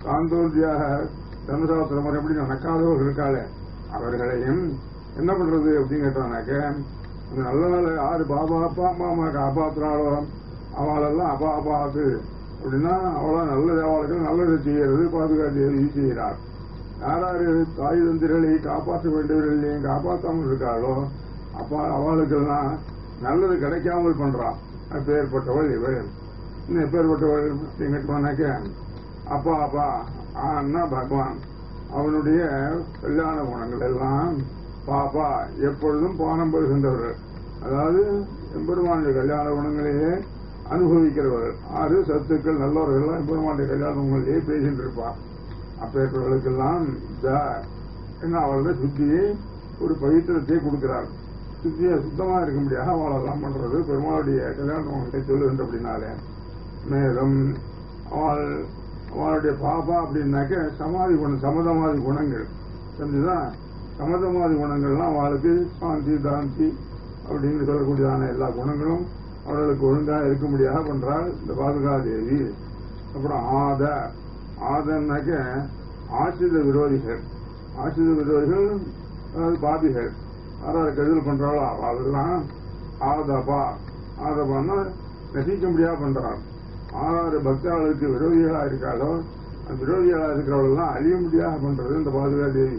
சாந்தோர்ஜியாக தர்மசாஸ்திர முறைப்படி நடக்காதவர்கள் இருக்காளே அவர்களையும் என்ன பண்றது அப்படின்னு கேட்டானாக்க அந்த நல்ல நல்ல யாரு பாபா அப்பா அம்மா அம்மா காப்பாத்துறாளோ அவளெல்லாம் அப்பா அப்பாத்து அப்படின்னா அவளா நல்லது அவளுக்கு நல்லது செய்யறது பாதுகாத்து செய்கிறார் யாராரு தாய் தந்திரங்களை காப்பாற்ற வேண்டியவர்களையும் காப்பாற்றாமல் இருக்காளோ அப்பா அவளுக்கெல்லாம் நல்லது கிடைக்காமல் பண்றான் அப்பேற்பட்டவள் இவள் இன்னும் எப்பேற்பட்டவள் அப்படிங்கிட்டோம்னாக்க அப்பா அப்பா ஆனா பகவான் அவனுடைய கல்யாண குணங்கள் எல்லாம் பாப்பா எப்பொழுதும் பானம் பெறுகின்றவர்கள் அதாவது எம்பெருமானுடைய கல்யாண குணங்களையே அனுபவிக்கிறவர்கள் ஆறு சத்துக்கள் நல்லவர்கள் எம்பெருமானுடைய கல்யாண குணங்களையே பேசிட்டு இருப்பார் அப்பேற்பவர்களுக்கெல்லாம் என்ன அவளோட சுத்தியை ஒரு பவித்திரத்தை கொடுக்கிறார் சுத்திய சுத்தமா இருக்க முடியாது அவளெல்லாம் பண்றது பெருமாளுடைய கல்யாண குணங்களை சொல்லுகின்றபடினாலே மேலும் அவள் அவளுடைய பாப்பா அப்படின்னாக்க சமாதி குணம் சமதமாதி குணங்கள் தெரிஞ்சுதான் சமதமாதி குணங்கள்லாம் அவளுக்கு சாந்தி தாந்தி அப்படின்னு சொல்லக்கூடியதான எல்லா குணங்களும் அவர்களுக்கு ஒழுங்கா இருக்க முடியாத பண்றாள் இந்த பாதுகாதேவி அப்புறம் ஆத ஆதன்னாக்க ஆசிரித விரோதிகள் ஆசிரித விரோதிகள் அதாவது பாபிகள் யாராவது கெடுதல் பண்றாளோ அவெல்லாம் ஆதபா ஆதபான்னா நசிக்க முடியாத பண்றாள் ஆறாறு பக்தர்களுக்கு விரோதிகளா இருக்காளோ அந்த விரோதிகளா இருக்கிறவளெல்லாம் அழிய முடியாத பண்றது இந்த பாதுகா தேவி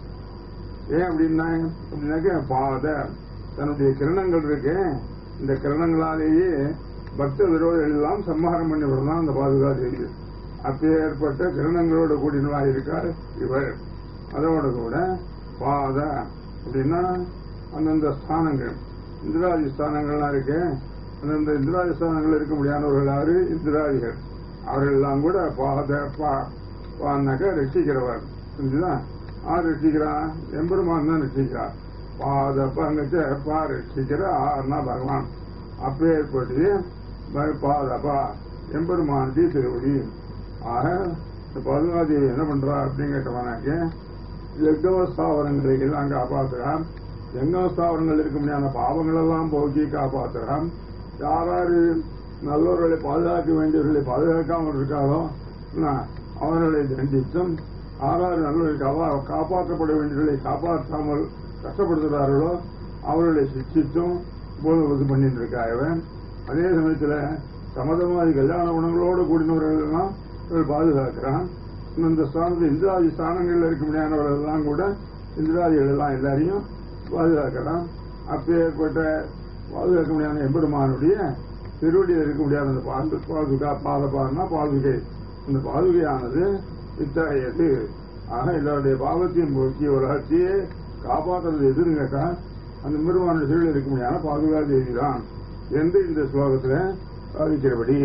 ஏன் அப்படின்னா அப்படின்னாக்க பாத தன்னுடைய கிரணங்கள் இருக்கு இந்த கிரணங்களாலேயே பக்த விரோதிகள் எல்லாம் சம்ஹாரம் பண்ணி விடலாம் அந்த பாதுகா தேவி அப்பேற்பட்ட கிரணங்களோட கூடினவா இருக்காள் இவள் அதோட கூட பாத அப்படின்னா அந்தந்த ஸ்தானங்கள் இந்திராதி ஸ்தானங்கள்லாம் இருக்கு அந்தந்த இந்திராதி ஸ்தானங்கள் இருக்க முடியாதவர்கள் யாரு இந்திராதிகள் அவர்கள் எல்லாம் கூட பாத பான்னாக்க ரட்சிக்கிறவர் புரிஞ்சுதான் ஆர் ரட்சிக்கிறான் எம்பெருமான் தான் ரட்சிக்கிறார் பாத பங்கச்ச பா ரட்சிக்கிற ஆர்னா பகவான் அப்பேற்பட்டு பாதபா எம்பெருமான்டி திருவடி ஆக இந்த பதுமாதேவி என்ன பண்றா அப்படின்னு கேட்டவனாக்க யக்னவஸ்தாவரங்களை எல்லாம் காப்பாத்துறான் யங்கவஸ்தாவரங்கள் இருக்க முடியாத பாவங்கள் எல்லாம் போக்கி காப்பாத்துறான் யாராரு நல்லவர்களை பாதுகாக்க வேண்டியவர்களை பாதுகாக்காமல் இருக்காரோ அவர்களை தண்டித்தும் ஆறாறு நல்லவர்களுக்கு அவ காப்பாற்றப்பட வேண்டியவர்களை காப்பாற்றாமல் கஷ்டப்படுத்துகிறார்களோ அவர்களை சிக்ஷித்தும் போது பண்ணிட்டு இருக்காயவன் அதே சமயத்துல சமதமாதி கல்யாண குணங்களோடு கூடினவர்கள் எல்லாம் பாதுகாக்கிறான் இந்த ஸ்தானத்தில் இந்திராதி ஸ்தானங்கள்ல இருக்க முடியாதவர்கள் எல்லாம் கூட இந்திராதிகள் எல்லாம் எல்லாரையும் பாதுகாக்கிறான் அப்பேற்பட்ட பாதுகாக்க முடியாத எம்பெருமானுடைய திருவடியில் இருக்க முடியாத அந்த பாது பாதுகா பாதபான்னா பாதுகை இந்த பாதுகையானது இத்தகையது ஆக எல்லாருடைய பாவத்தையும் போக்கி உலகத்தையே காப்பாற்றுறது எதுன்னு கேட்டா அந்த பெருமானுடைய திருவிழி இருக்க முடியாத பாதுகா தேவி தான் என்று இந்த ஸ்லோகத்துல சாதிக்கிறபடி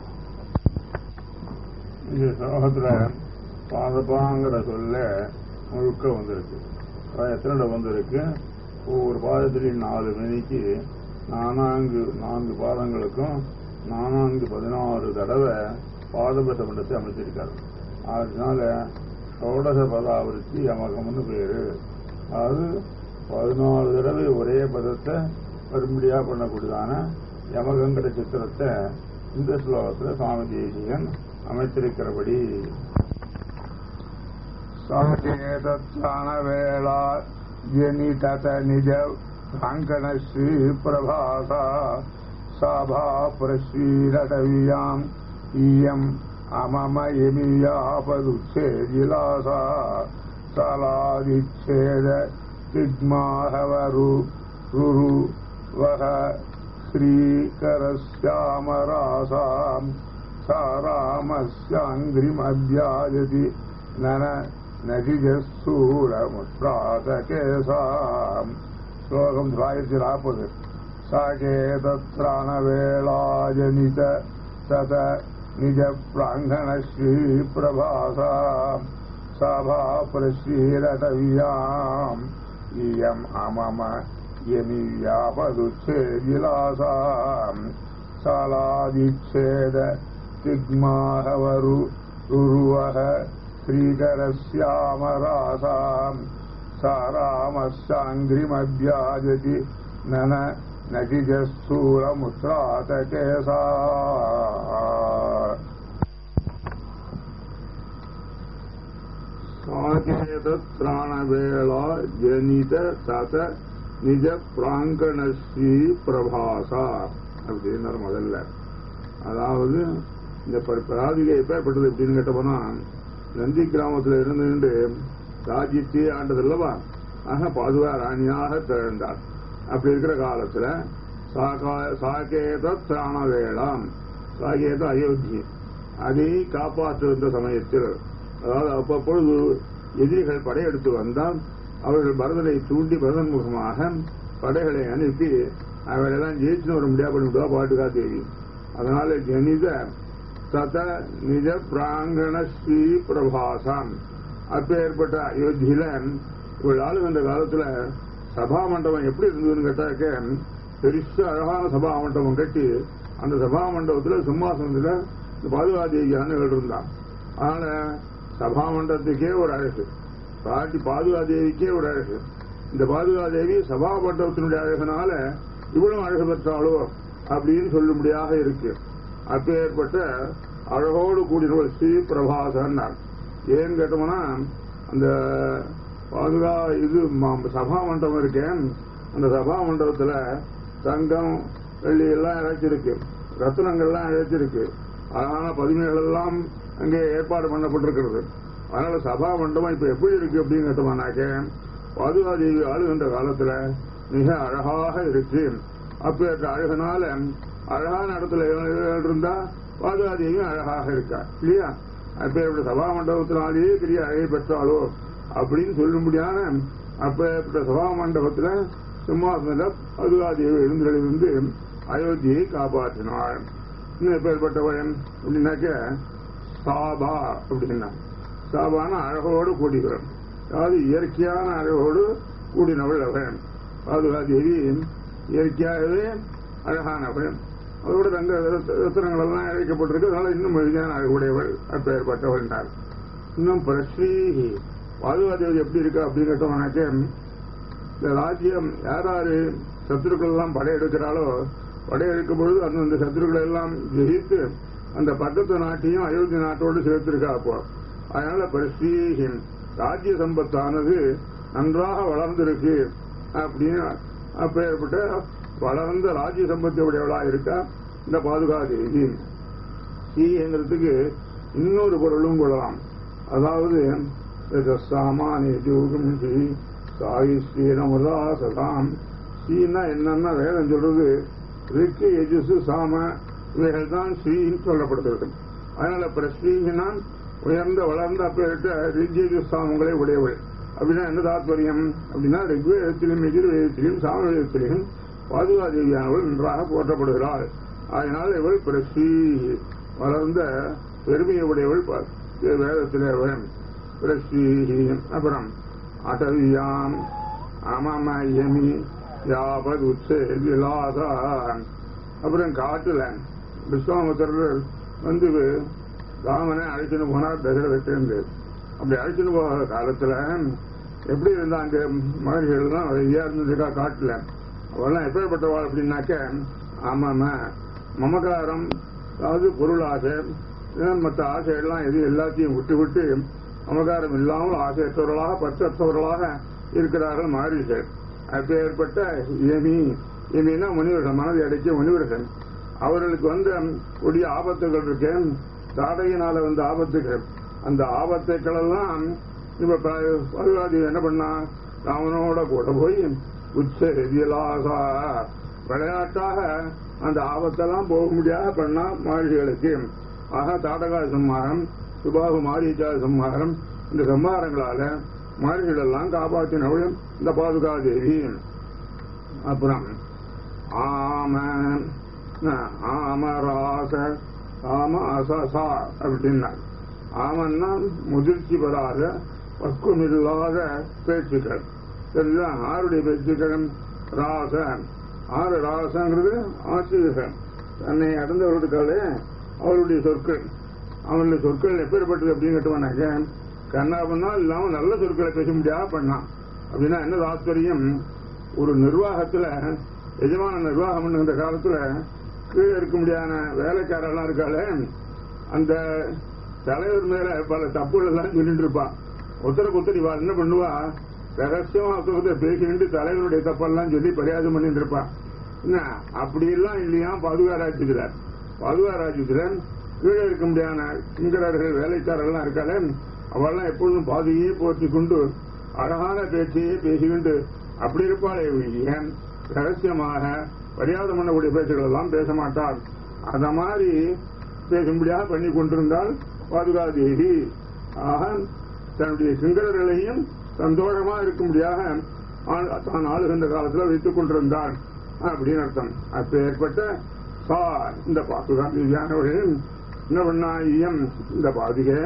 இந்த ஸ்லோகத்துல பாதபாங்கிற சொல்ல முழுக்க வந்திருக்கு எத்தனை இடம் வந்திருக்கு ஒவ்வொரு பாதத்திலையும் நாலு மணிக்கு நானாங்கு நான்கு பாதங்களுக்கும் நானாங்கு பதினாறு தடவை பாதபத மண்டத்தை அமைச்சிருக்காரு அதனால ஷோடச பதாவிருத்தி யமகம்னு பேரு அதாவது பதினாலு தடவை ஒரே பதத்தை வரும்படியா பண்ணக்கூடியதான யமகங்கட சித்திரத்தை இந்த ஸ்லோகத்துல சுவாமி தேசிகன் அமைத்திருக்கிறபடி வேளா ஜனிதத நிஜ அங்கணஸ்ரீ பிரபாசா சாபா பிரஸ்வீரடவியாம் இயம் அமமயமியாபதுச்சேதிலாசா சலாதிச்சேத திக்மாஹவரு ருரு வக ஸ்ரீகரஸ்யாமராசாம் சாராமஸ்யாங்கிரிமவ்யாஜதி நன நகிஜஸ்தூரமுத்ராதகேசாம் ஸ்லோகம் தொள்ளாயிரத்தி நாற்பது சாகேதத்ராணவேளாஜனித சத நிஜ பிராங்கண ஸ்ரீ பிரபாசா சபா பிரஸ்ரீரடவியாம் இயம் அமம யமியாபதுச்சேதிலாசாம் சாலாதிச்சேத திக்மாஹவரு ருருவக श्रीकरस्यामरासाम् सारामस्याङ्घ्रिमभ्याजति नन नगिजस्थूलमुत्रातकेसा சாகேதத்ராணவேளா ஜனித சத நிஜ பிராங்கணஸ்ரீ பிரபாசா அப்படின்னாரு முதல்ல அதாவது இந்த பிராதிகை எப்பேற்பட்டது எப்படின்னு கேட்டப்போனா நந்தி கிராமத்துல இருந்து ராஜ்யத்தையே ஆண்டது அல்லவா ஆக பாதுகா ராணியாக திகழ்ந்தார் அப்படி இருக்கிற காலத்துல சாகேத திராண வேளாம் சாகேத அயோத்தி அதை காப்பாற்றுகின்ற சமயத்தில் அதாவது அவ்வப்பொழுது எதிரிகள் படையெடுத்து வந்தால் அவர்கள் பரதனை தூண்டி பரதன் முகமாக படைகளை அனுப்பி அவர்களெல்லாம் ஜெயிச்சுன்னு வர முடியாது பண்ணிவிடுவா பாட்டுக்கா தேவி அதனால ஜனித சத நிஜ பிராங்கண ஸ்ரீ பிரபாசம் அப்பேற்பட்ட அயோத்தியில இவள் ஆளுகின்ற காலத்துல சபா மண்டபம் எப்படி இருந்ததுன்னு கேட்டாக்க பெருசு அழகான சபா மண்டபம் கட்டி அந்த சபா மண்டபத்துல சிம்மாசனத்துல இந்த பாதுகாதேவியான இருந்தான் அதனால சபா மண்டபத்துக்கே ஒரு அழகு பாட்டி பாதுகாதேவிக்கே ஒரு அழகு இந்த பாதுகாதேவி சபா மண்டபத்தினுடைய அழகுனால இவ்வளவு அழகு பெற்றாளோ அப்படின்னு சொல்லும்படியாக இருக்கு அப்பேற்பட்ட அழகோடு கூடினவள் ஸ்ரீ பிரபாசன் ஏன்னு கேட்டோம்னா அந்த பாதுகா இது சபா மண்டபம் இருக்கேன் அந்த சபா மண்டபத்துல தங்கம் வெள்ளி எல்லாம் இழைச்சிருக்கு ரத்னங்கள்லாம் இழைச்சிருக்கு அழகான பதுமைகள் எல்லாம் அங்கே ஏற்பாடு பண்ணப்பட்டிருக்கிறது அதனால சபா மண்டபம் இப்ப எப்படி இருக்கு அப்படின்னு கேட்டோம்னாக்க பாதுகாதேவி ஆளுகின்ற காலத்துல மிக அழகாக இருக்கு அப்பேற்ற அழகுனால அழகான இடத்துல இருந்தா பாதுகாதேவியும் அழகாக இருக்கா இல்லையா அப்பேற்பட்ட சபா மண்டபத்தினாலேயே பெரிய அழகை பெற்றாலோ அப்படின்னு சொல்லும்படியான அப்பேற்பட்ட சபா மண்டபத்துல சிம்மாசனத்தில் பாதுகாதேவி எழுந்திருந்து அயோத்தியை காப்பாற்றினாள் இன்னும் எப்பேற்பட்டவன் அப்படின்னாக்க சாபா அப்படின்னா சாபான அழகோடு கூடிகிறோம் அதாவது இயற்கையான அழகோடு கூடினவள் அவன் பாதுகாதேவி இயற்கையாகவே அழகானவள் அதோட தங்க ரத்தனங்கள் எல்லாம் இழைக்கப்பட்டிருக்கு அதனால இன்னும் எளிதான அழகுடையவள் அப்பேற்பட்டவள் இன்னும் பிரஸ்ரீஹி பாதுகாதேவி எப்படி இருக்கா அப்படின்னு கேட்டோம்னாக்க இந்த ராஜ்யம் யார் யாரு சத்துருக்கள் எல்லாம் படையெடுக்கிறாளோ படையெடுக்கும் பொழுது அந்தந்த சத்துருக்களை எல்லாம் ஜெயித்து அந்த பக்கத்து நாட்டையும் அயோத்தி நாட்டோடு சேர்த்திருக்கா அப்போ அதனால பிரஸ்ரீஹின் ராஜ்ய சம்பத்தானது நன்றாக வளர்ந்திருக்கு அப்படின்னு அப்பேற்பட்ட வளர்ந்த ராஜ்ய சம்பத்தி உடையவளா இருக்கா இந்த பாதுகாதேவி ஸ்ரீங்கிறதுக்கு இன்னொரு பொருளும் கொள்ளலாம் அதாவது சாமானிய ஜோகம் ஸ்ரீ சாயி ஸ்ரீரமுதா சதாம் ஸ்ரீன்னா என்னன்னா வேதம் சொல்றது ரிக்கு எஜுசு சாம இவைகள் தான் ஸ்ரீன்னு சொல்லப்படுகிறது அதனால பிரஸ்ரீனா உயர்ந்த வளர்ந்த அப்பேரிட்ட ரிஜ்யஜு சாமங்களை உடையவள் அப்படின்னா என்ன தாத்பரியம் அப்படின்னா ரிக்வேதத்திலும் எதிர்வேதத்திலும் சாமவேதத்திலும் பாதுகாதேவியானவள் நன்றாக போற்றப்படுகிறாள் அதனால் இவள் பிரசி வளர்ந்த பெருமையை உடையவள் வேதத்திலே பிரசி அப்புறம் அடவியாம் அமமயமி யாபத் உச்சே விலாதான் அப்புறம் காட்டுல விஸ்வாமித்திரர் வந்து ராமனை அழைச்சுன்னு போனார் தசரதற்கு அப்படி அழைச்சுன்னு போகிற காலத்துல எப்படி இருந்தா அங்க மகர்ஷிகள் தான் நிறையா இருந்திருக்கா காட்டுல அவெல்லாம் எப்பேற்பட்டவாள் அப்படின்னாக்க ஆமாம மமகாரம் அதாவது பொருள் ஆசை மற்ற ஆசைகள்லாம் எது எல்லாத்தையும் விட்டு விட்டு மமகாரம் இல்லாமல் ஆசையற்றவர்களாக பற்றற்றவர்களாக இருக்கிறார்கள் மகரிஷிகள் அப்பேற்பட்ட எமி எமினா முனிவர்கள் மனதை அடைக்கிய முனிவர்கள் அவர்களுக்கு வந்த கொடிய ஆபத்துகள் இருக்கு தாடையினால வந்த ஆபத்துகள் அந்த ஆபத்துக்கள் எல்லாம் இப்ப பருவாதி என்ன பண்ணா ராமனோட கூட போய் உச்ச எதியலாக விளையாட்டாக அந்த ஆபத்தெல்லாம் போக முடியாத பண்ணா மகிழ்ச்சிகளுக்கு ஆக தாடகா சம்ஹாரம் சுபாகு மாரீச்சா சம்ஹாரம் இந்த சம்ஹாரங்களால மகிழ்ச்சிகள் எல்லாம் காப்பாற்றினவளும் இந்த பாதுகாதேவி அப்புறம் ஆம ஆமராச ஆம அசசா அப்படின்னா ஆமன்னா முதிர்ச்சி பெறாத பக்குவமில்லாத பேச்சுக்கள் சரிங்களா ஆருடைய பேச்சுக்கள் ராச ஆறு ராசங்கிறது ஆசிரியர்கள் தன்னை அடைந்தவர்களுக்காலே அவருடைய சொற்கள் அவனுடைய சொற்கள் எப்பேற்பட்டது அப்படின்னு கேட்டவனாக்க கண்ணாபன்னா இல்லாம நல்ல சொற்களை பேச முடியாத பண்ணான் அப்படின்னா என்ன தாத்பரியம் ஒரு நிர்வாகத்துல எஜமான நிர்வாகம் பண்ணுகின்ற காலத்துல கீழே இருக்க முடியாத வேலைக்காரெல்லாம் இருக்காளே அந்த தலைவர் மேல பல தப்புகள் எல்லாம் சொல்லிட்டு இருப்பான் ஒருத்தருக்கு ஒருத்தர் இவா என்ன பண்ணுவா ரகசியமா ஒருத்தர் பேசிக்கிட்டு தலைவருடைய தப்பெல்லாம் சொல்லி பரியாசம் பண்ணிட்டு இருப்பான் என்ன அப்படி எல்லாம் இல்லையா பாதுகாராஜுகிறார் பாதுகாராஜுகிறன் கீழே இருக்க முடியாத சிங்கரர்கள் வேலைக்காரர்கள்லாம் இருக்காளே அவெல்லாம் எப்பொழுதும் பாதியே போற்றி கொண்டு அழகான பேச்சையே பேசிக்கிண்டு அப்படி இருப்பாளே ஏன் ரகசியமாக மரியாதை பண்ணக்கூடிய பேச்சுகள் எல்லாம் பேச மாட்டாள் அந்த மாதிரி பேசும்படியாக பண்ணி கொண்டிருந்தால் பாதுகாதேவி ஆக தன்னுடைய சிங்களர்களையும் சந்தோஷமா இருக்கும்படியாக ஆள்- தான் ஆளுகின்ற காலத்தில் வைத்துக் கொண்டிருந்தாள் அப்படின்னு அர்த்தம் அப்ப ஏற்பட்ட சா இந்த பாதுகாதியானவர்கள் என்ன பண்ணாயம் இந்த பாதிகை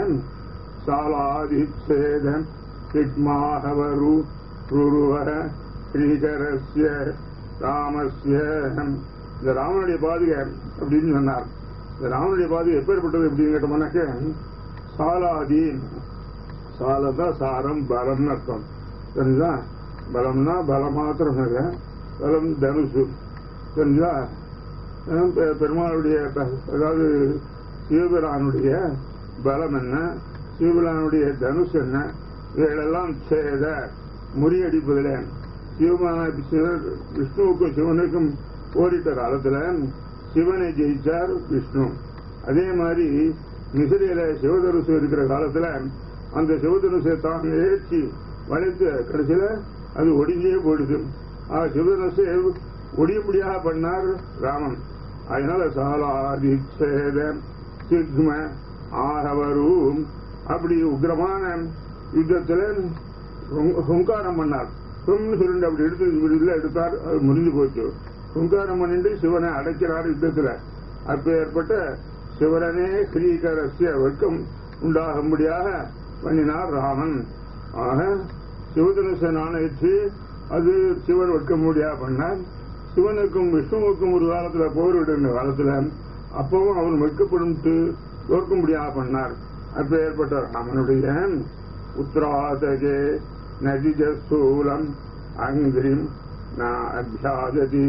சாலாதிச்சேத சிக்மாகவரு ருருவர ஸ்ரீகரஸ்ய ராமஸ்ய இந்த ராமனுடைய பாதுகை அப்படின்னு சொன்னார் இந்த ராமனுடைய பாதுகை எப்பேற்பட்டது அப்படின்னு கேட்டோம்னாக்க சாலாதி சாலதா சாரம் பலம்னு அர்த்தம் தெரிஞ்சா பலம்னா பலம் மாத்திரம் இல்ல பலம் தனுசு தெரிஞ்சா அஹ் பெ- பெருமாளுடைய ப- அதாவது சிவபிரானுடைய பலம் என்ன சிவபிரானுடைய தனுஷ் என்ன இவைகளெல்லாம் சேத முறியடிப்பதில் சிவமான சிவ- விஷ்ணுவுக்கும் சிவனுக்கும் போரிட்ட காலத்துல சிவனை ஜெயிச்சார் விஷ்ணு அதே மாதிரி மிசிறியில சிவதனுசு இருக்கிற காலத்துல அந்த சிவதனுசை தான் ஏற்றி வளைத்து கடைசியில அது ஒடிஞ்சே போயிடுது ஆக சிவதனுசை ஒடியும்படியாக பண்ணார் ராமன் அதனால சாலாதிச்சேத சிக்ம ஆகவரும் அப்படி உக்ரமான யுத்தத்துல ஹுங்- ஹுங்காரம் பண்ணார் ஹும்னு சொல்லிட்டு அப்படி எடுத்து விடுதல எடுத்தார் அது முடிஞ்சு போச்சு ஹுங்காரம் பண்ணிட்டு சிவனை அடைக்கிறார் யுத்தத்துல அப்ப ஏற்பட்ட சிவனே ஸ்ரீகரஸ்ய வெட்கம் உண்டாகும்படியாக பண்ணினார் ராமன் ஆக சிவதனுச நாணயத்து அது சிவன் வெட்க முடியா பண்ணார் சிவனுக்கும் விஷ்ணுவுக்கும் ஒரு காலத்துல போரிடுற காலத்துல அப்பவும் அவன் வெட்கப்படும் தோற்க முடியாம பண்ணார் அப்ப ஏற்பட்ட ராமனுடைய உத்ராதகே நதிஜ சூலம் அங்கிரிம் நான் அபியாததி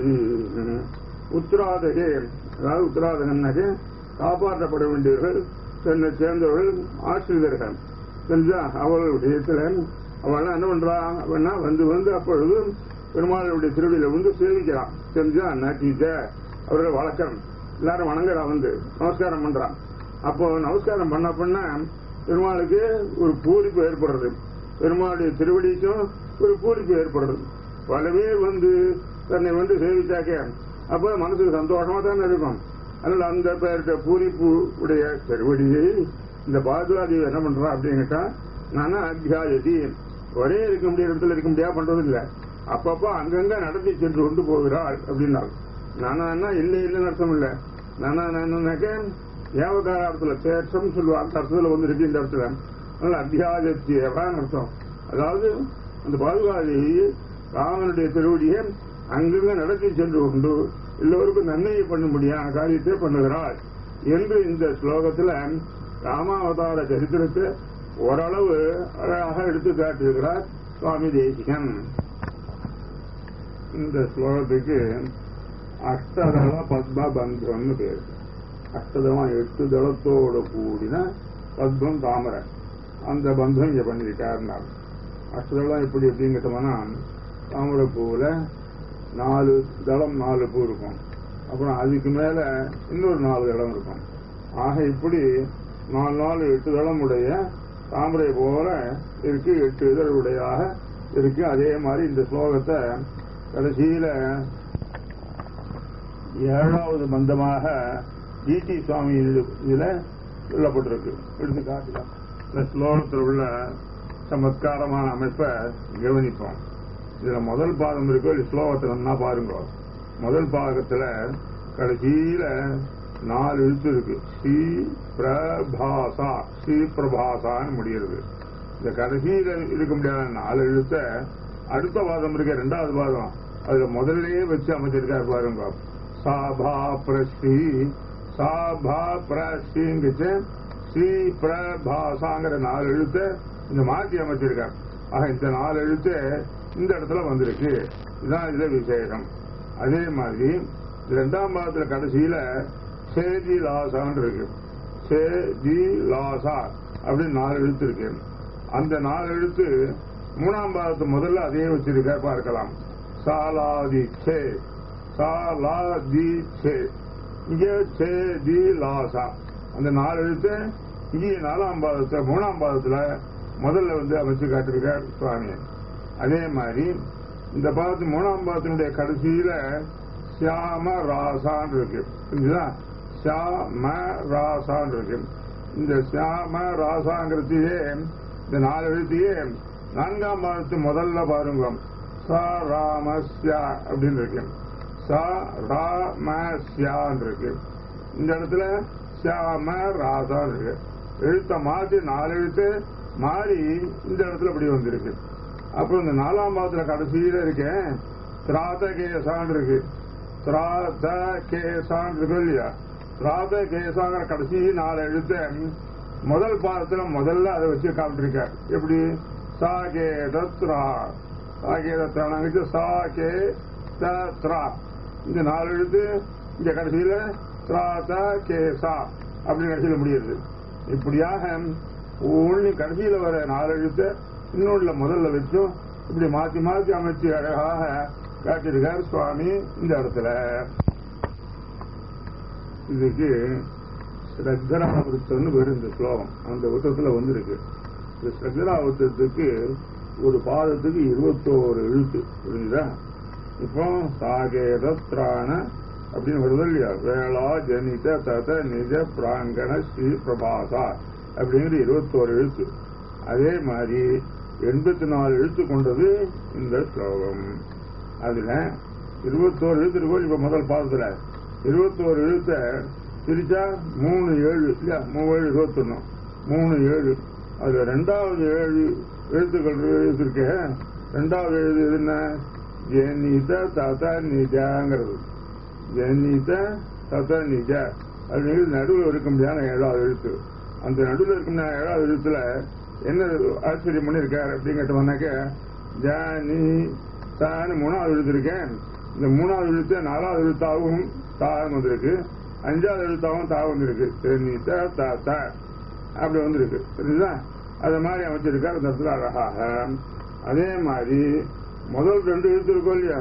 உத்ராதகே அதாவது உத்தராதகன்னாக்க காப்பாற்றப்பட வேண்டியவர்கள் தன்னை சேர்ந்தவர்கள் ஆசிரியர்கள் தெரிஞ்சா அவர்களுடைய அவள் என்ன பண்றா அப்படின்னா வந்து வந்து அப்பொழுது பெருமாளுடைய திருவிழியில வந்து சேவிக்கிறான் தெரிஞ்சா நட்டீச்ச அவர்கள் வழக்கம் எல்லாரும் வணங்குறா வந்து நமஸ்காரம் பண்றான் அப்போ நமஸ்காரம் பண்ண பண்ண பெருமாளுக்கு ஒரு பூரிப்பு ஏற்படுறது பெருமாளுடைய திருவடிக்கும் ஒரு பூரிப்பு ஏற்படுறது பல பேர் வந்து தன்னை வந்து சேவிச்சாக்க அப்ப மனசுக்கு சந்தோஷமா தானே இருக்கும் அதனால அந்த பேர்கிட்ட பூரிப்பு உடைய திருவடியை இந்த பாதுகாதி என்ன பண்றா அப்படின்னுட்டா நானா அத்தியாயதி ஒரே இருக்க முடியாத இடத்துல இருக்க முடியாது பண்றது இல்ல அப்பப்ப அங்கங்க நடத்தி சென்று கொண்டு போகிறாள் அப்படின்னாள் நானா இல்லை இல்லைன்னு அர்த்தம் இல்ல நானா என்னன்னாக்க ஏவகார அர்த்தத்துல தேற்றம் சொல்லுவா அந்த அர்த்தத்துல வந்து இருக்கு இந்த இடத்துல அதனால அத்தியாயத்தியவான்னு அர்த்தம் அதாவது அந்த பாதுகாதி ராமனுடைய திருவடியை அங்கங்க நடத்தி சென்று கொண்டு எல்லோருக்கும் நன்மையை பண்ணும்படியான காரியத்தை பண்ணுகிறாள் என்று இந்த ஸ்லோகத்துல ராமாவதார சரித்திரத்தை ஓரளவு அழகாக எடுத்து காட்டியிருக்கிறார் சுவாமி தேசிகன் இந்த ஸ்லோகத்துக்கு அஷ்டதள பத்ம பந்தம்னு பேர் அஷ்டதளம் எட்டு தளத்தோடு கூடின பத்மம் தாமரை அந்த பந்தம் இங்க பண்ணியிருக்காருனார் அஷ்டதளம் எப்படி எப்படின்னு கேட்டோம்னா தாமரை பூவில் நாலு தளம் நாலு பூ இருக்கும் அப்புறம் அதுக்கு மேல இன்னொரு நாலு இடம் இருக்கும் ஆக இப்படி நாலு நாலு எட்டு தளம் உடைய தாமரை போல இருக்கு எட்டு இதழுடையாக இருக்கு அதே மாதிரி இந்த ஸ்லோகத்தை கடைசியில ஏழாவது மந்தமாக ஈட்டி சுவாமி இதுல சொல்லப்பட்டிருக்கு எடுத்து காட்டலாம் இந்த ஸ்லோகத்தில் உள்ள சமத்காரமான அமைப்பை கவனிப்போம் இதுல முதல் பாதம் இருக்கோ இல்ல ஸ்லோகத்துல என்ன பாருங்க முதல் பாகத்துல கடைசியில நாலு எழுத்து இருக்கு ஸ்ரீ பிரபாசா ஸ்ரீ பிரபாசான்னு முடிகிறது இந்த கடைசியில இருக்க முடியாத நாலு எழுத்த அடுத்த பாதம் இருக்க ரெண்டாவது பாதம் அதுல முதல்லயே வச்சு அமைச்சிருக்காரு பாருங்க சாபா பிரஸ்ரீ சாபா பிரஸ்ரீங்கிச்சு ஸ்ரீ பிரபாசாங்கிற நாலு எழுத்த இந்த மாற்றி அமைச்சிருக்கார் ஆக இந்த நாலு எழுத்து இந்த இடத்துல வந்திருக்கு இதுதான் இதுல விசேஷம் அதே மாதிரி இரண்டாம் பாகத்துல கடைசியில சேதி லாசான்னு இருக்கு சேதி லாசா அப்படின்னு நாலு எழுத்து இருக்கு அந்த நாலு எழுத்து மூணாம் பாதத்து முதல்ல அதே வச்சிருக்க பார்க்கலாம் சாலாதி சே சாலாதி சே இங்க சே தி லாசா அந்த நாலு எழுத்து இங்கே நாலாம் பாதத்தை மூணாம் பாதத்துல முதல்ல வந்து அமைச்சு காட்டிருக்கார் சுவாமி அதே மாதிரி இந்த பாதத்து மூணாம் பாதத்தினுடைய கடைசியில சியாம ராசான் இருக்கு புரிஞ்சுதா சியாம ராசான் இருக்கு இந்த சியாம ராசாங்கிறதையே இந்த நாலு எழுத்தையே நான்காம் பாதத்து முதல்ல பாருங்க ச ராமஸ்யா அப்படின்னு இருக்கு ச ராமஸ்யான் இருக்கு இந்த இடத்துல சியாம ராசான் இருக்கு எழுத்த மாற்றி நாலு எழுத்து மாறி இந்த இடத்துல இப்படி வந்திருக்கு அப்புறம் இந்த நாலாம் பாதத்துல கடைசியில இருக்கேன் திராத கேசான் இருக்கு திராத கேசான் இருக்கு இல்லையா திராத கேசாங்கிற கடைசி நாலு எழுத்த முதல் பாதத்துல முதல்ல அதை வச்சு காமிட்டிருக்கார் எப்படி சா கே தத்ரா சா கே தத்ரா சா கே தத்ரா இந்த நாலு எழுத்து இந்த கடைசியில திராத கேசா அப்படின்னு கடைசியில முடியுது இப்படியாக ஒண்ணு கடைசியில வர நாலு எழுத்து இன்னொன்னுல முதல்ல வச்சும் இப்படி மாத்தி மாத்தி அமைச்சு அழகாக காட்டியிருக்கார் சுவாமி இந்த இடத்துல இதுக்கு ஸ்ரத்தராவருத்தம்னு வரும் இந்த ஸ்லோகம் அந்த விருத்தத்துல வந்திருக்கு இந்த ஸ்ரத்தராவருத்தத்துக்கு ஒரு பாதத்துக்கு இருபத்தோரு எழுத்து புரிஞ்சுதா இப்போ சாகேதத்ரான அப்படின்னு வருது இல்லையா வேளா ஜனித தத நிஜ பிராங்கண ஸ்ரீ பிரபாசா அப்படிங்கிற இருபத்தோரு எழுத்து அதே மாதிரி எண்பத்தி நாலு எழுத்து கொண்டது இந்த ஸ்லோகம் அதுல இருபத்தோரு எழுத்து இருக்கும் இப்ப முதல் பாதத்துல இருபத்தோரு எழுத்த பிரிச்சா மூணு ஏழு இல்லையா மூணு ஏழு இருபத்தொன்னு மூணு ஏழு அதுல ரெண்டாவது ஏழு எழுத்துக்கள் எழுத்துருக்க ரெண்டாவது எழுது என்ன ஜெனித தத நிஜாங்கிறது ஜெனித தத நிஜ அது நடுவில் இருக்க முடியாத ஏழாவது எழுத்து அந்த நடுவில் இருக்கும் ஏழாவது எழுத்துல என்ன ஆச்சரியம் பண்ணிருக்காரு அப்படின்னு கேட்டோம்னாக்க ஜானி தான்னு மூணாவது எழுத்து இருக்கேன் இந்த மூணாவது எழுத்து நாலாவது எழுத்தாகவும் தாகம் வந்திருக்கு அஞ்சாவது எழுத்தாகவும் தா வந்திருக்கு ஜெனித தத அப்படி வந்திருக்கு புரியுதா அது மாதிரி அமைச்சிருக்காரு அந்த இடத்துல அழகாக அதே மாதிரி முதல் ரெண்டு எழுத்து இருக்கும் இல்லையா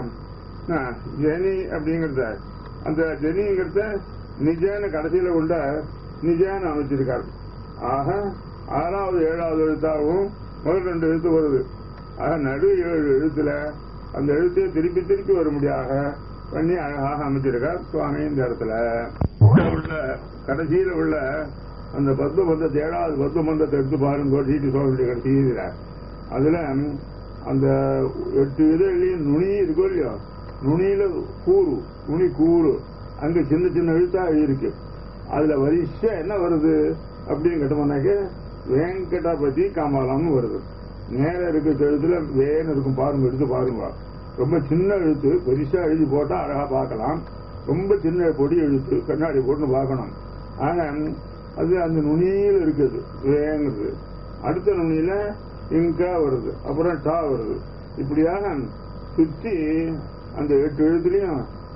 ஜெனி அப்படிங்கறத அந்த ஜெனிங்கிறத நிஜான கடைசியில உண்ட நிஜான அமைச்சிருக்காரு ஆக ஆறாவது ஏழாவது எழுத்தாகவும் முதல் ரெண்டு எழுத்து வருது ஆக நடு ஏழு எழுத்துல அந்த எழுத்தை திருப்பி திருப்பி வரும்படியாக பண்ணி அழகாக அமைச்சிருக்கார் சுவாமி இந்த இடத்துல உள்ள கடைசியில உள்ள அந்த பத்ம பந்தத்தை ஏழாவது பத்ம பந்தத்தை எடுத்து பாருங்க சீட்டு சோழனுடைய கடைசியில அதுல அந்த எட்டு இதழையும் நுனி இருக்கோ இல்லையோ நுனியில கூறு நுனி கூறு அங்க சின்ன சின்ன எழுத்தா இருக்கு அதுல வரிசை என்ன வருது அப்படின்னு கேட்டோம்னாக்க வேங்கடாபதி கமலம்னு வருது நேர இருக்க எழுத்துல வேன்னு இருக்கும் பாருங்க எடுத்து பாருங்க ரொம்ப சின்ன எழுத்து பெருசா எழுதி போட்டா அழகா பார்க்கலாம் ரொம்ப சின்ன பொடி எழுத்து கண்ணாடி போட்டு பார்க்கணும் ஆனா அது அந்த நுனியில இருக்குது வேங்கிறது அடுத்த நுனியில இங்கா வருது அப்புறம் டா வருது இப்படியாக சுத்தி அந்த எட்டு எழுத்துலயும்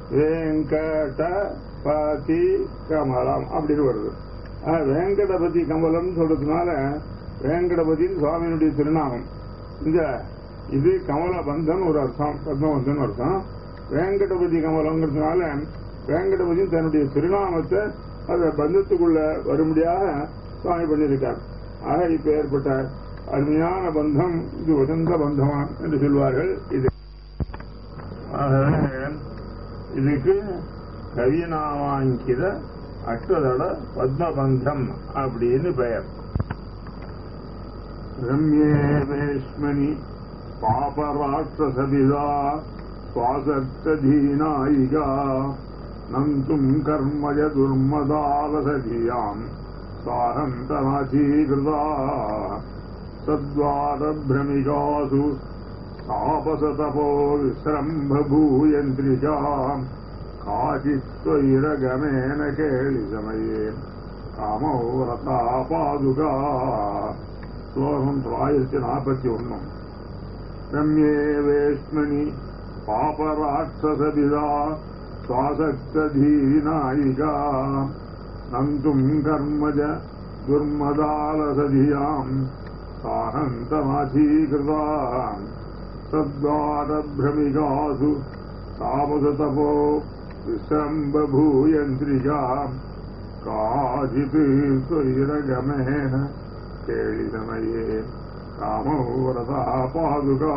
வேங்கட பதி கமலம் அப்படின்னு வருது வேங்கடபதி கமலம் சொல்றதுனால வேங்கடபதின்னு சுவாமியினுடைய திருநாமம் இந்த இது கமலபந்தன் ஒரு அர்த்தம் பத்மபந்தன் அர்த்தம் வேங்கடபதி கமலங்கிறதுனால வேங்கடபதி தன்னுடைய திருநாமத்தை அந்த பந்தத்துக்குள்ள வரும்படியாக சுவாமி பண்ணியிருக்கார் ஆக இப்ப ஏற்பட்ட அருமையான பந்தம் இது வசந்த பந்தமா என்று சொல்வார்கள் இது ஆகவே இதுக்கு கவியநாமாங்கித அஷ்டதள பத்மபந்தம் அப்படின்னு பெயர் ரம்யே வேஷ்மணி பாபராட்சசபிதா சுவாசத்ததீனாயிகா நந்தும் கர்மஜ துர்மதாவசதியாம் சாரந்தநாசீகிருதா சத்வாரபிரமிகாசு தாபசதபோ விசிரம்பூயந்திரிஷாம் காசித்வைரகமேன கேளி சமயே காமோ ரதா பாதுகா ஸ்லோகம் தொள்ளாயிரத்தி நாற்பத்தி ஒன்னும் ரம்யே வேஷ்மணி பாபராட்சசபிதா சுவாசக்ததீனாயிகா நந்தும் கர்மஜ துர்மதாலசதியாம் साहन्तमाधीकृताम् सद्वादभ्रमिकासु तापसतपो विश्रम्बभूयन्त्रिकाम् काचित् स्वैरगमेन केळितमये कामो वरदा पादुका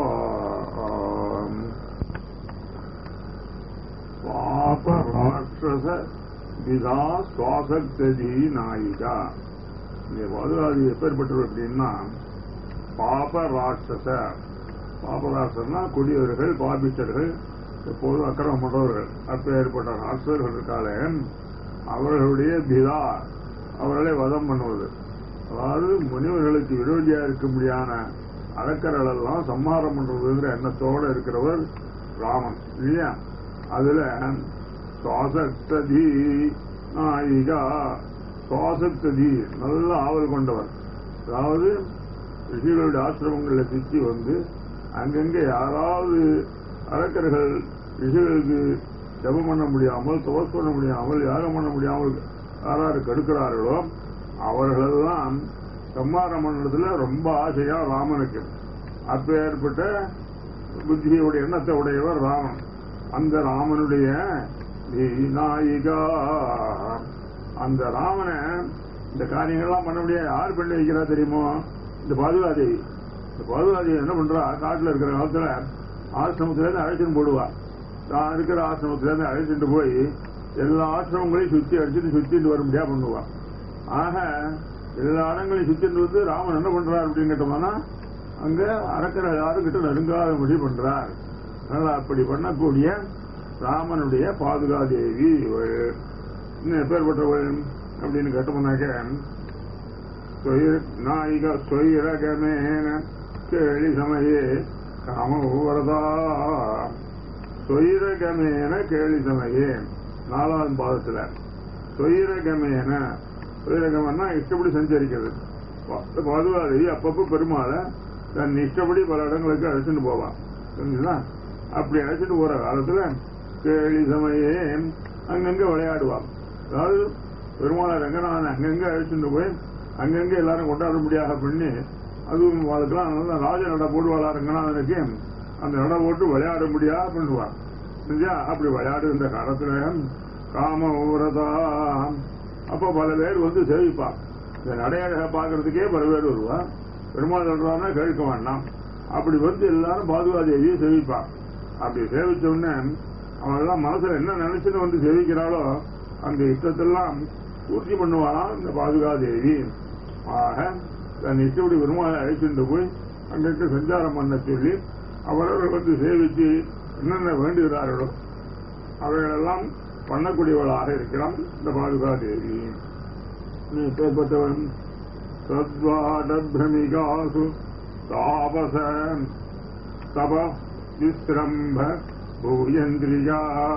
பாபராட்சச விதா சுவாசக்தி நாயிகா இந்த பாதுகாதி எப்பேற்பட்டவர் அப்படின்னா பாபராட்சச பாபராட்சசன்னா கொடியவர்கள் பாபிச்சர்கள் எப்போதும் அக்கிரமம் பண்றவர்கள் அப்பேற்பட்ட ராட்சசர்கள் இருக்காளே அவர்களுடைய பிதா அவர்களை வதம் பண்ணுவது அதாவது முனிவர்களுக்கு விரோதியா இருக்கும்படியான அறக்கர்கள் எல்லாம் சம்மாரம் பண்றதுங்கிற எண்ணத்தோட இருக்கிறவர் ராமன் இல்லையா அதுல சுவாசக்தி நாயிகா சுவாசக்தி நல்ல ஆவல் கொண்டவர் அதாவது ரிஷிகளுடைய ஆசிரமங்களில் சுற்றி வந்து அங்கங்க யாராவது அரக்கர்கள் ரிஷிகளுக்கு ஜபம் பண்ண முடியாமல் தபஸ் பண்ண முடியாமல் யாகம் பண்ண முடியாமல் யாராரு கெடுக்கிறார்களோ அவர்களெல்லாம் சம்மாரம் பண்ணதுல ரொம்ப ஆசையா ராமனுக்கு அப்பேற்பட்ட புத்தியுடைய எண்ணத்தை உடையவர் ராமன் அந்த ராமனுடைய நாயிகா அந்த ராமனை இந்த காரியங்கள்லாம் பண்ண முடியாது யார் பண்ணி வைக்கிறா தெரியுமோ இந்த பாதுகாதேவி இந்த பாதுகாதேவி என்ன பண்றா காட்டுல இருக்கிற காலத்துல ஆசிரமத்துல இருந்து அழைச்சிட்டு போடுவா தான் இருக்கிற ஆசிரமத்துல இருந்து அழைச்சிட்டு போய் எல்லா ஆசிரமங்களையும் சுத்தி அடிச்சுட்டு சுத்திட்டு வர முடியா பண்ணுவா ஆக எல்லா இடங்களையும் சுத்திட்டு வந்து ராமன் என்ன பண்றார் அப்படின்னு கேட்டோம்னா அங்க அறக்கிற யாருக்கிட்ட நெருங்காதபடி பண்றார் அதனால அப்படி பண்ணக்கூடிய ராமனுடைய பாதுகாதேவி இவள் இன்னும் எப்பேற்பட்டவள் அப்படின்னு கேட்டோம்னாக்க நாயிக சொயிரகமேன கேளி சமயே காமவரதா சொயிரகமேன கேளி சமயே நாலாவது பாதத்துல சொயிரகமேன சொயிரகமன்னா இஷ்டப்படி சஞ்சரிக்கிறது பாதுகாதேவி அப்பப்போ பெருமாளை தன் இஷ்டப்படி பல இடங்களுக்கு அழைச்சிட்டு போவான் புரிஞ்சுதா அப்படி அழைச்சிட்டு போற காலத்துல கேளி சமயே அங்கங்க விளையாடுவான் அதாவது பெருமாளை ரங்கநாதன் அங்கங்க அழைச்சிட்டு போய் அங்கங்க எல்லாரும் கொண்டாட முடியாத பண்ணி அதுவும் அதுக்கெல்லாம் நல்லா ராஜ நட போடுவாளா ரங்கநாதனுக்கு அந்த நட போட்டு விளையாட முடியாத பண்ணுவான் செஞ்சா அப்படி விளையாடுகின்ற காலத்துல காம ஊரதா அப்ப பல பேர் வந்து சேவிப்பான் இந்த நடையழக பாக்குறதுக்கே பல பேர் வருவா பெருமாள் சொல்றான்னா கேட்க வேண்டாம் அப்படி வந்து எல்லாரும் பாதுகாதேவியை சேவிப்பான் அப்படி சேவிச்ச உடனே அவெல்லாம் மனசுல என்ன நினைச்சுட்டு வந்து சேவிக்கிறாளோ அந்த இஷ்டத்தெல்லாம் பூர்த்தி பண்ணுவாளாம் இந்த பாதுகாதேவி ஆக தன் இஷ்டப்படி பெருமாளை அழைச்சிட்டு போய் அங்கிட்டு சஞ்சாரம் பண்ண சொல்லி அவரவர்கள் வந்து சேவித்து என்னென்ன வேண்டுகிறார்களோ அவைகளெல்லாம் பண்ணக்கூடியவளாக இருக்கிறான் இந்த பாதுகாதேவி நீ பேர்பட்டவன் சத்வாடபிரமிகாசு தாபச தப விஸ்ரம்ப பூயந்திரியா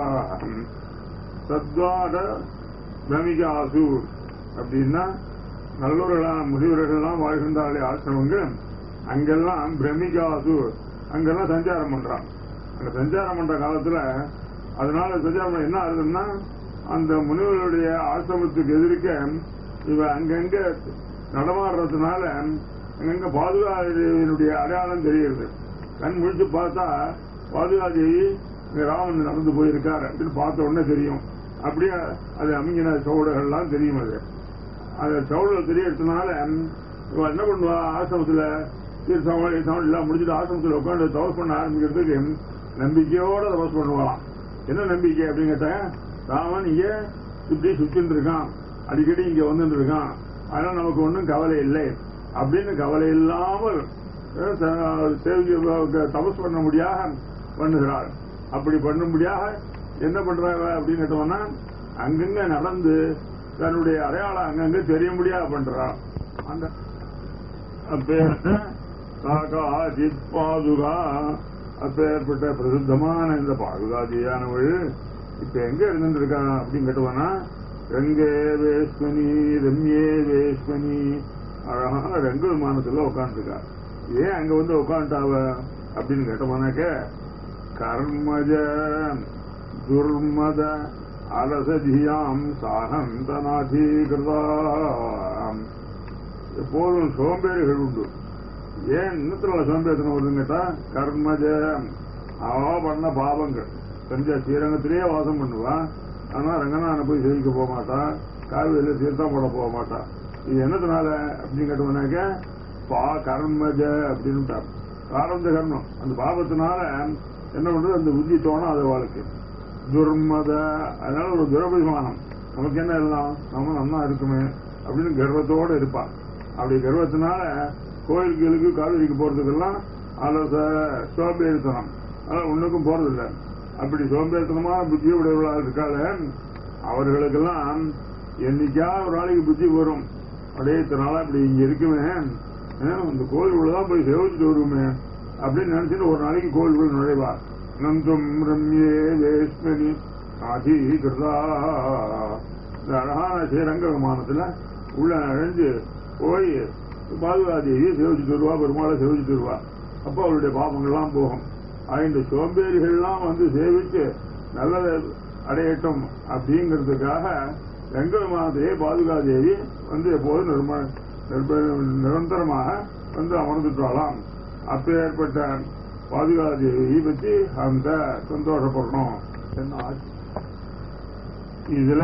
சத்வாட பிரமிகாசு அப்படின்னா நல்லவர்களான முதியவர்கள்லாம் வாழ்கின்றாலே ஆசிரமங்கள் அங்கெல்லாம் பிரமிகாசு அங்கெல்லாம் சஞ்சாரம் பண்றான் அங்க சஞ்சாரம் பண்ற காலத்துல அதனால சஞ்சாரம் என்ன ஆகுதுன்னா அந்த முனிவர்களுடைய ஆசிரமத்துக்கு எதிர்க்க இவ அங்கங்க நடமாடுறதுனால அங்கங்க பாதுகாதேவியினுடைய அடையாளம் தெரிகிறது கண் முழிச்சு பார்த்தா பாதுகாதேவி இங்க ராமன் நடந்து போயிருக்காரு அப்படின்னு பார்த்த உடனே தெரியும் அப்படியே அது அமைங்கின சவுடுகள்லாம் தெரியும் அது அந்த சவுடுகள் தெரியறதுனால இவன் என்ன பண்ணுவா ஆசிரமத்துல தீர்த்தவழி தமிழ் எல்லாம் முடிச்சுட்டு ஆசிரமத்தில் உட்காந்து தவஸ் பண்ண ஆரம்பிக்கிறதுக்கு நம்பிக்கையோட தவஸ் பண்ணுவான் என்ன நம்பிக்கை அப்படின்னு கேட்டேன் ராமன் இங்க இப்படி சுத்தின்னு இருக்கான் அடிக்கடி இங்க வந்துட்டு இருக்கான் அதனால நமக்கு ஒன்றும் கவலை இல்லை அப்படின்னு கவலை இல்லாமல் தபஸ் பண்ண முடியாத பண்ணுகிறாள் அப்படி பண்ணும்படியாக என்ன பண்றாங்க அப்படின்னு கேட்டோம்னா அங்கங்க நடந்து தன்னுடைய அடையாளம் அங்கங்க தெரிய முடியாது பண்றான் அந்த காகாஜித் பாதுகா அப்பேற்பட்ட பிரசித்தமான இந்த பாதுகாதியானவள் இப்ப எங்க இருந்துருக்கான் அப்படின்னு கேட்டோம்னா ரெங்கே வேஷ்மணி ரம்யே வேஷ்மணி அழகான ரெங்கு விமானத்துல உட்காந்துருக்கா ஏன் அங்க வந்து உட்காந்துட்டாவ அப்படின்னு கேட்டோம்னாக்க கர்மஜ துர்மத அலசதியாம் சாகந்தநாதீகிருதாம் எப்போதும் சோம்பேறிகள் உண்டு ஏன் இன்னத்தினால சோம்பேறித்தனம் வருதுன்னு கேட்டா கர்மஜம் அவ பண்ண பாவங்கள் தஞ்சை ஸ்ரீரங்கத்திலேயே வாசம் பண்ணுவா ஆனா ரங்கநாதனை போய் சேவிக்க போக மாட்டா காவிரியில தீர்த்தம் போட போக மாட்டா இது என்னத்தினால அப்படின்னு கேட்டோம்னாக்க பா கர்மஜ அப்படின்னு காரந்த கர்மம் அந்த பாவத்தினால என்ன பண்றது அந்த புத்தி தோணும் அது வாழ்க்கை துர்மத அதனால ஒரு துரபிமானம் நமக்கு என்ன எல்லாம் நம்ம நன்னா இருக்குமே அப்படின்னு கர்வத்தோட இருப்பான் அப்படி கர்வத்தினால கோயில்களுக்கு காவிரிக்கு போறதுக்கெல்லாம் ஆலோச சோம்பேறித்தனம் அதனால ஒண்ணுக்கும் போறதில்ல அப்படி சோம்பேறித்தனமான புத்தி உடையவர்களாக இருக்காள அவர்களுக்கெல்லாம் என்னைக்கா ஒரு நாளைக்கு புத்தி வரும் அப்படியே இத்தனை நாளா இப்படி இங்க இருக்குமே அஹ் இந்த கோயிலுக்குள்ளதான் போய் சேவிச்சுட்டு வருவோமே அப்படின்னு நினைச்சிட்டு ஒரு நாளைக்கு கோயிலுக்குள் நுழைவார் நந்தும் ரம்யே வேஷ்மணி அதிகிருதா இந்த அழகான ஸ்ரீரங்க விமானத்துல உள்ள நுழைஞ்சு போய் பாதுகாதேவியை சேவிச்சுட்டு வருவா பெருமாளை சேவிச்சுட்டு வருவா அப்போ அவருடைய பாபங்கள்லாம் போகும் இந்த சோம்பேறிகள்லாம் வந்து சேவிச்சு நல்லதை அடையட்டும் அப்படிங்கிறதுக்காக ரங்க விமானத்திலே பாதுகாதேவி வந்து எப்போதும் நிர்ம நிர்ப- நிரந்தரமாக வந்து அமர்ந்துட்டாலாம் அப்பேற்பட்ட பாதுகாதேவியை பற்றி அந்த சந்தோஷப்படணும் என்ன ஆச்சு இதுல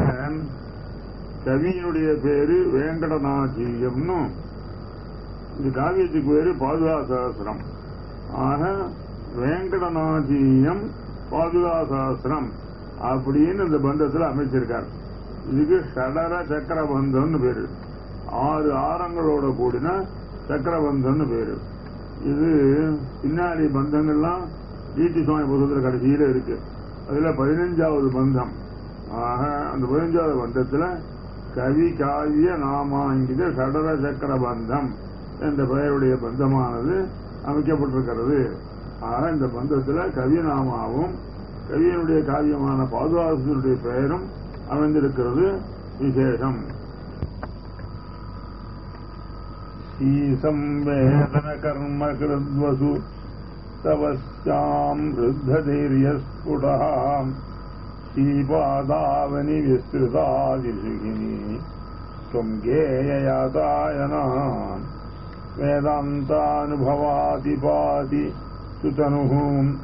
கவியினுடைய பேரு வேங்கடநாச்சியம்னு இந்த காவியத்துக்கு பேரு பாதுகா சகசிரம் ஆக வேங்கடநாச்சியம் பாதுகா சகசிரம் அப்படின்னு இந்த பந்தத்துல அமைச்சிருக்கார் இதுக்கு ஷடர சக்கர பந்தம்னு பேரு ஆறு ஆரங்களோட கூடின சக்கரபந்தம்னு பேரு இது பின்னாடி பந்தங்கள்லாம் ஈட்டி சுவாமி புத்தகத்துல கடைசியில இருக்கு அதுல பதினஞ்சாவது பந்தம் ஆக அந்த பதினஞ்சாவது பந்தத்துல கவி காவிய நாமாங்கித சடர சக்கர பந்தம் என்ற பெயருடைய பந்தமானது அமைக்கப்பட்டிருக்கிறது ஆக இந்த பந்தத்துல கவிநாமாவும் கவியனுடைய காவியமான பாதுகாசனுடைய பெயரும் அமைந்திருக்கிறது விசேஷம் ஈசம்வேதன கர்ம கிருத்வசு தவஸ்யாம் ருத்ததைரியஸ்புடாம் ஸ்ரீபாதாவனி விஸ்ருதாதிஷிகினி त्वम् गेययातायनाम् वेदान्तानुभवादिपाति सुतनुः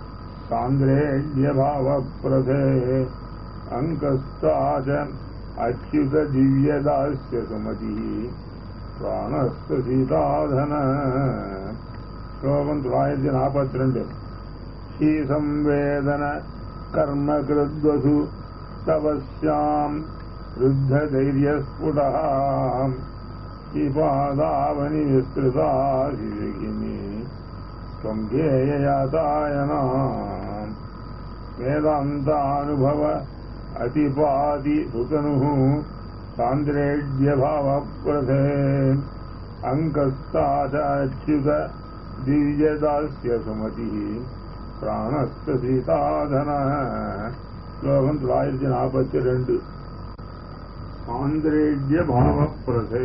सान्द्रेण्यभावप्रथे अङ्कस्ता च अच्युतदिव्यदास्य सुमतिः प्राणस्तसीताधन श्लोकम् தொள்ளாயிரத்தி நாற்பத்தி ரெண்டு ஸ்ரீசம்வேதன கர்மகிருத்வசு தவஸ்யாம் ருத்ததைரியஸ்புடः ஸ்ரீபாதாவனி விஸ்ருதாசிகினி त्वम् गेययातायनाम् वेदान्तानुभव अतिपाति सुतनुः सान्द्रेड्यभावप्रथे अङ्कस्ता च अच्युत दिव्यदास्य सुमतिः प्राणस्य सीताधनः ஸ்லோகம் தொள்ளாயிரத்தி நாற்பத்தி ரெண்டு சாந்திரேட்ய பாவப்பிரதே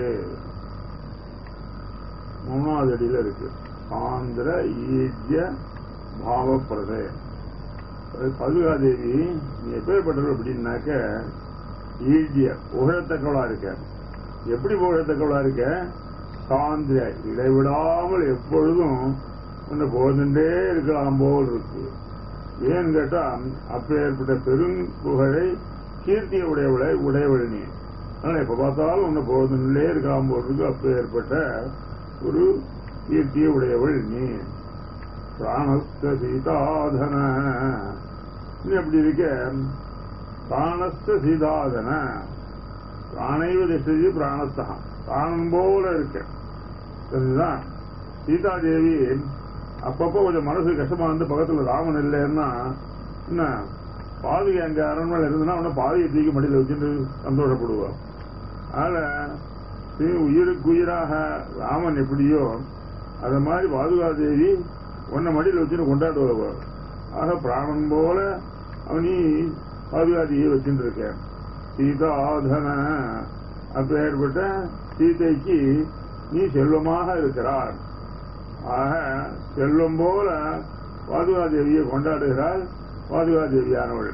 மூணாவது அடியில இருக்கு சாந்திர ஈட்ய பாவப்பிரதே பதுகாதேவி நீ எப்பேற்பட்டவள் அப்படின்னாக்க ஈட்ய புகழத்தக்கவளா இருக்க எப்படி புகழத்தக்கவளா இருக்க சாந்திர இடைவிடாமல் எப்பொழுதும் உன்னை போதுண்டே இருக்கலாம் போல் இருக்கு ஏன்னு கேட்டா அப்பேற்பட்ட பெரும்புகழை கீர்த்திய உடையவளை உடையவள் நீ அதனால எப்ப பார்த்தாலும் உன்னை போதுன்னே இருக்கலாம் போல் இருக்கு அப்பேற்பட்ட ஒரு கீர்த்திய உடையவள் நீ பிராணஸ்த சீதாதன நீ எப்படி இருக்க பிராணஸ்த சீதாதன பிராணைவ திஷ்டி பிராணஸ்தா பிராணம் போல இருக்க சரிதான் சீதாதேவி அப்பப்போ கொஞ்சம் மனசு கஷ்டமா வந்து பக்கத்துல ராமன் இல்லைன்னா என்ன பாதுகை அங்க அரண்மனை இருந்ததுன்னா அவனை பாதையை தூக்கி மடியில் வச்சுட்டு சந்தோஷப்படுவான் அதனால ஸ்ரீ உயிருக்கு உயிராக ராமன் எப்படியோ அத மாதிரி பாதுகாதேவி உன்னை மடியில் வச்சுட்டு கொண்டாடுவார் ஆக பிராணன் போல அவனி பாதுகாதியை வச்சுட்டு இருக்க சீதாதன அப்பேற்பட்ட சீதைக்கு நீ செல்வமாக இருக்கிறார் ஆக செல்வம் போல பாதுகாதேவியை கொண்டாடுகிறாள் பாதுகாதேவியானவள்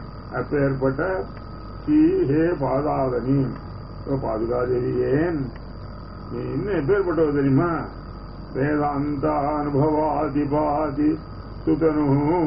அப்பேற்பட்ட ஸ்ரீ ஹே பாதாதனி பாதுகாதேவியேன் நீ இன்னும் எப்பேற்பட்டவ தெரியுமா வேதாந்த அனுபவாதி பாதி சுதனு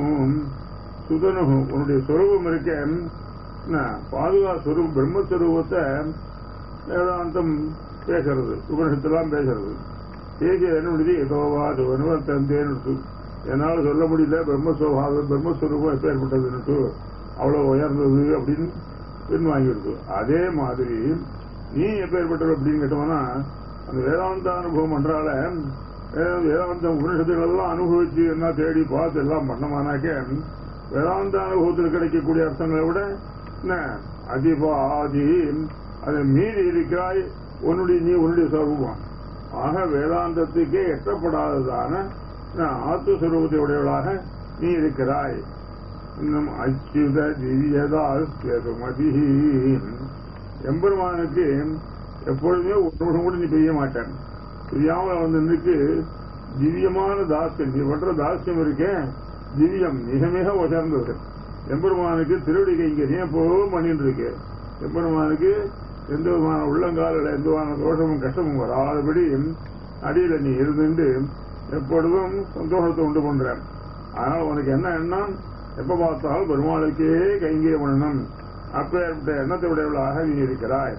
சுதனு உன்னுடைய சொரூபம் இருக்க என்ன, பாதுகா சொரூபம் பிரம்மஸ்வரூபத்தை வேதாந்தம் பேசுறது உபனிஷத்துலாம் பேசுறது பேசி என்ன முடியுது ஏதோவா அது அனுபவத்தந்தேன்னு என்னால் சொல்ல முடியல பிரம்மஸ்வபாவம் பிரம்மஸ்வரூபம் எப்பேற்பட்டதுன்னுட்டு அவ்வளவு உயர்ந்தது அப்படின்னு பின் வாங்கிடுது அதே மாதிரி நீ எப்பேற்பட்டது அப்படின்னு கேட்டோம்னா அந்த வேதாந்த அனுபவம் பண்றால வேத- வேதாந்த உபனிஷத்துகள் எல்லாம் அனுபவிச்சு என்ன தேடி பார்த்து எல்லாம் பண்ணமானாக்க வேதாந்த அனுபவத்தில் கிடைக்கக்கூடிய அர்த்தங்களை விட என்ன அதிபாதி அதை மீறி இருக்கிறாய் உன்னுடைய நீ உன்னுடைய சொரூபம் ஆக வேதாந்தத்துக்கே எட்டப்படாததான ஆத்மஸ்வரூபத்தை உடையவளாக நீ இருக்கிறாய் இன்னும் அச்சுத திவ்யதால் மதி எம்பெருமானுக்கு எப்பொழுதுமே ஒரு நிமிஷம் கூட நீ பெய்ய மாட்டேன் தெரியாமல் வந்து நிற்கு திவ்யமான தாஸ்யம் நீ பண்ற தாஸ்யம் இருக்கே திவ்யம் மிக மிக உயர்ந்தது எம்பெருமானுக்கு திருவடி கைங்கரியம் எப்போதும் பண்ணிட்டு இருக்கு எம்பெருமானுக்கு எந்த விதமான உள்ளங்காலில் எந்த விதமான தோஷமும் கஷ்டமும் வராதபடி அடியில நீ இருந்துட்டு எப்பொழுதும் சந்தோஷத்தை உண்டு பண்ற அதனால உனக்கு என்ன எண்ணம் எப்ப பார்த்தாலும் பெருமாளுக்கே கைங்கரியம் பண்ணணும் அப்பேற்பட்ட எண்ணத்தை உடையவளாக நீ இருக்கிறாய்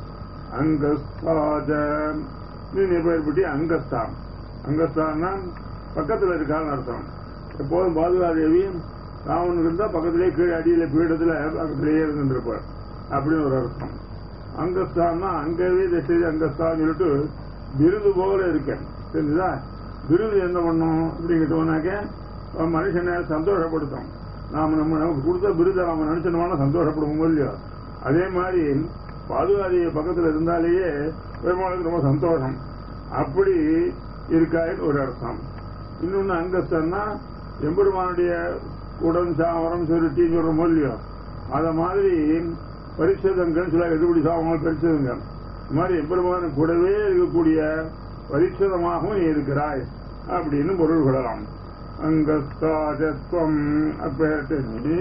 அங்கஸ்தாஜ நீ நிபயப்பட்டி அங்கஸ்தான் அங்கஸ்தான்னா பக்கத்துல இருக்கான்னு அர்த்தம் எப்போதும் பாதுகாதேவி ராவனுக்கு இருந்தா பக்கத்திலே கீழே அடியில பீடத்துல பக்கத்திலேயே இருந்துருப்பார் அப்படின்னு ஒரு அர்த்தம் அங்கஸ்தான்னா அங்கவே திசை அங்கஸ்தான் சொல்லிட்டு விருது போல இருக்கேன் தெரிஞ்சுதா விருது என்ன பண்ணும் அப்படிங்கிட்டோம்னாக்க மனுஷனை சந்தோஷப்படுத்தும் நாம நம்ம நமக்கு கொடுத்த விருதை நாம நினைச்சோம்னா சந்தோஷப்படுவோம் இல்லையோ அதே மாதிரி பாதுகாதி பக்கத்துல இருந்தாலேயே பெருமாளுக்கு ரொம்ப சந்தோஷம் அப்படி இருக்காயின்னு ஒரு அர்த்தம் இன்னொன்னு அங்கஸ்தன்னா எம்பெருமானுடைய உடன் சாமரம் சுருட்டின்னு சொல்ற இல்லையோ அத மாதிரி பரிசுதங்கள் சில எதுபடி சாமங்கள் பரிசுதங்க இந்த மாதிரி எம்பெருமானு கூடவே இருக்கக்கூடிய பரிசுதமாகவும் நீ இருக்கிறாய் அப்படின்னு பொருள் கொள்ளலாம் அங்கஸ்தாஜத்வம் அப்பேட்டு நீ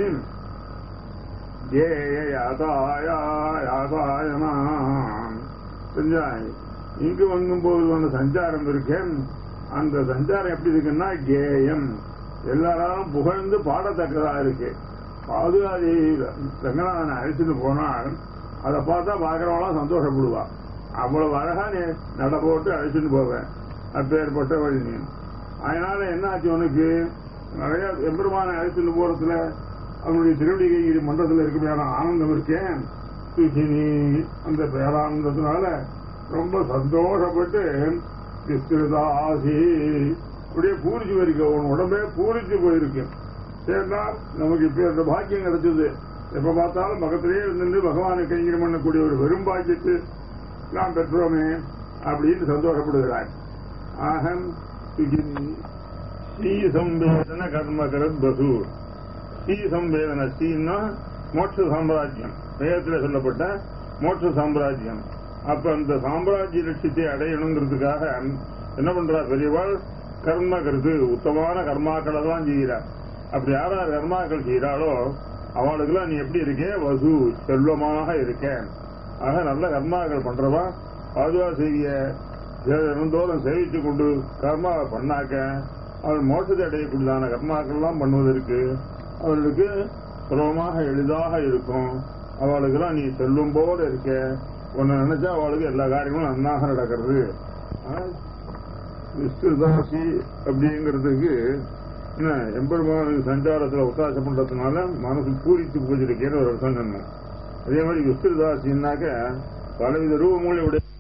செஞ்சாய் இங்கு வங்கும் போது வந்த சஞ்சாரம் இருக்கேன் அந்த சஞ்சாரம் எப்படி இருக்குன்னா கேயம் எல்லாராலும் புகழ்ந்து பாடத்தக்கதா இருக்கு பாதுகாதி ரங்கநாதனை அழைச்சிட்டு போனால் அதை பார்த்தா பார்க்கறவங்களாம் சந்தோஷப்படுவா அவ்வளவு அழகா நீ நட போட்டு அழைச்சிட்டு போவேன் அப்பேற்பட்ட வழி நீ அதனால என்ன ஆச்சு உனக்கு நிறைய எம்பெருமானை அழைச்சிட்டு போறதுல அவனுடைய திருவடி கைகிரி மன்றத்தில் இருக்குமையான ஆனந்தம் இருக்கேன் சுகினி அந்த பேரானந்தத்தினால ரொம்ப சந்தோஷப்பட்டு விஸ்திருதாசி அப்படியே பூரிச்சு போயிருக்க உன் உடம்பே பூரிச்சு போயிருக்கு சரினா நமக்கு இப்ப இந்த பாக்கியம் கிடைச்சது எப்ப பார்த்தாலும் பக்கத்திலேயே இருந்து பகவானை கைங்கரம் பண்ணக்கூடிய ஒரு வெறும் பாக்கியத்து நாம் பெற்றோமே அப்படின்னு சந்தோஷப்படுகிறார் ஆகம் சுகினி ஸ்ரீ சம்பேதன கர்மகரத் பசு ஸ்ரீ சம்பேதன ஸ்ரீன்னா மோட்ச சாம்ராஜ்யம் வேதத்தில் சொல்லப்பட்ட மோட்ச சாம்ராஜ்யம் அப்ப அந்த சாம்ராஜ்ய லட்சியத்தை அடையணுங்கிறதுக்காக என்ன பண்றா பெரியவாள் கர்ம கருத்து உத்தமான கர்மாக்களை எல்லாம் செய்கிறார் அப்படி யார் யார் கர்மாக்கள் செய்கிறாளோ அவளுக்கெல்லாம் நீ எப்படி இருக்கே வசு செல்வமாக இருக்க ஆக நல்ல கர்மாக்கள் பண்றவா பாதுகா செய்ய இருந்தோறும் சேவித்து கொண்டு கர்மாவை பண்ணாக்க அவள் மோட்சத்தை அடையக்கூடியதான கர்மாக்கள் எல்லாம் பண்ணுவதற்கு அவர்களுக்கு சுலபமாக எளிதாக இருக்கும் அவளுக்கெல்லாம் நீ செல்லும் போல இருக்க உன்னை நினைச்சா அவளுக்கு எல்லா காரியங்களும் நன்னாக நடக்கிறது விஸ்கிருதாசி அப்படிங்கிறதுக்கு என்ன எம்பெருமானுக்கு சஞ்சாரத்தில் ஒத்தாசம் பண்றதுனால மனசு பூரித்து போயிருக்கேன்னு ஒரு அர்த்தம் சொன்னோம் அதே மாதிரி விஸ்கிருதாசின்னாக்க பலவித ரூபங்களை உடைய